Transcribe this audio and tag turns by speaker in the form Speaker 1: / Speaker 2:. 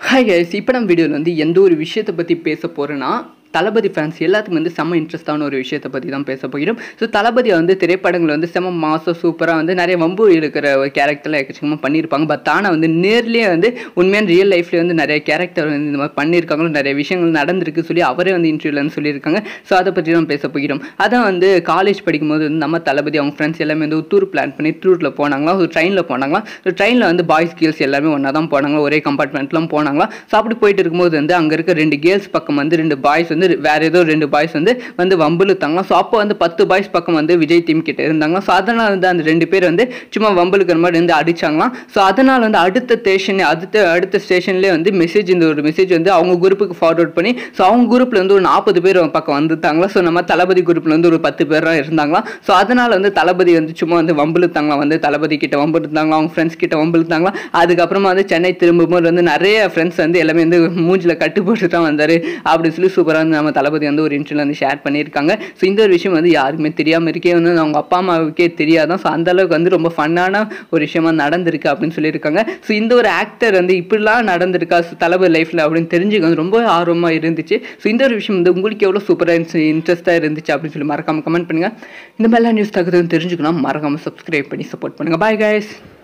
Speaker 1: hi guys இப்போ நம்ம வீடியோவில் வந்து எந்த ஒரு விஷயத்தை பற்றி பேச போகிறேன்னா தளபதி ஃபேன்ஸ் எல்லாத்துக்கும் வந்து செம்ம இன்ட்ரெஸ்டான ஒரு விஷயத்தை பற்றி தான் பேச போகிறோம் ஸோ தளபதியை வந்து திரைப்படங்கள் வந்து செம்ம மாதம் சூப்பராக வந்து நிறைய வம்பு இருக்கிற ஒரு கேரக்டர்லாம் எக்கச்சக்கமாக பண்ணியிருப்பாங்க பட் ஆனால் வந்து நேர்லேயே வந்து உண்மையான ரியல் லைஃப்லேயே வந்து நிறைய கேரக்டர் வந்து இந்த மாதிரி பண்ணியிருக்காங்களோ நிறைய விஷயங்கள் நடந்திருக்கு சொல்லி அவரே வந்து இன்டர்வியூவில் வந்து சொல்லியிருக்காங்க ஸோ அதை பற்றி தான் பேச போகிறோம் அதான் வந்து காலேஜ் படிக்கும்போது வந்து நம்ம தளபதி அவங்க ஃப்ரெண்ட்ஸ் எல்லாமே வந்து டூர் பிளான் பண்ணி டூரில் போனாங்களா ஒரு ட்ரெயினில் போனாங்களா ஸோ ட்ரெயினில் வந்து பாய்ஸ் கேர்ள்ஸ் எல்லாமே ஒன்றா தான் போனாங்களா ஒரே கம்பார்ட்மெண்ட்லாம் போனாங்களா ஸோ அப்படி போயிட்டு இருக்கும்போது வந்து அங்கே இருக்க ரெண்டு கேர்ள்ஸ் பக்கம் வந்து ரெண்டு பாய்ஸ் வந்து வேற ஏதோ ரெண்டு பாய்ஸ் வந்து வந்து வம்புலுத்தாங்களாம் ஸோ அப்போ வந்து பத்து பாய்ஸ் பக்கம் வந்து விஜய் டீம் கிட்ட இருந்தாங்களாம் ஸோ அதனால் வந்து அந்த ரெண்டு பேர் வந்து சும்மா வம்புலுக்கிற மாதிரி வந்து அடிச்சாங்களாம் ஸோ அதனால் வந்து அடுத்த ஸ்டேஷன் அடுத்த அடுத்த ஸ்டேஷன்லேயே வந்து மெசேஜ் இந்த ஒரு மெசேஜ் வந்து அவங்க குரூப்புக்கு ஃபார்வர்ட் பண்ணி ஸோ அவங்க குரூப்பில் வந்து ஒரு நாற்பது பேர் பக்கம் வந்துட்டாங்களா ஸோ நம்ம தளபதி குரூப்பில் வந்து ஒரு பத்து பேராக இருந்தாங்களாம் ஸோ அதனால் வந்து தளபதி வந்து சும்மா வந்து வம்புலுத்தாங்களாம் வந்து தளபதி கிட்ட வம்புலுத்தாங்களா அவங்க ஃப்ரெண்ட்ஸ் கிட்ட வம்புலுத்தாங்களா அதுக்கப்புறமா வந்து சென்னை திரும்பும்போது வந்து நிறைய ஃப்ரெண்ட்ஸ் வந்து எல்லாமே வந்து மூஞ்சில் கட்டு போட்டு தான் வந்தார் அப்படின்னு சொல்லி சூப்பராக வந்து நம்ம தளபதி வந்து ஒரு இன்டர்வியூல வந்து ஷேர் பண்ணியிருக்காங்க ஸோ இந்த ஒரு விஷயம் வந்து யாருக்குமே தெரியாமல் இருக்கே வந்து அவங்க அப்பா அம்மாவுக்கே தெரியாதான் ஸோ அந்த அளவுக்கு வந்து ரொம்ப ஃபன்னான ஒரு விஷயமா நடந்திருக்கு அப்படின்னு சொல்லியிருக்காங்க ஸோ இந்த ஒரு ஆக்டர் வந்து இப்படிலாம் நடந்திருக்கா so தளபதி லைஃப்பில் அப்படின்னு தெரிஞ்சுக்க வந்து ரொம்ப ஆர்வமாக இருந்துச்சு ஸோ இந்த ஒரு விஷயம் வந்து உங்களுக்கு எவ்வளோ சூப்பராக இருந்துச்சு இன்ட்ரெஸ்ட்டாக இருந்துச்சு அப்படின்னு சொல்லி மறக்காம கமெண்ட் பண்ணுங்கள் இந்த மாதிரிலாம் நியூஸ் தகுதி தெரிஞ்சுக்கணும் மறக்காம சப்ஸ்கிரைப் பண்ணி சப்போர்ட் பண்ணுங்கள் பாய் guys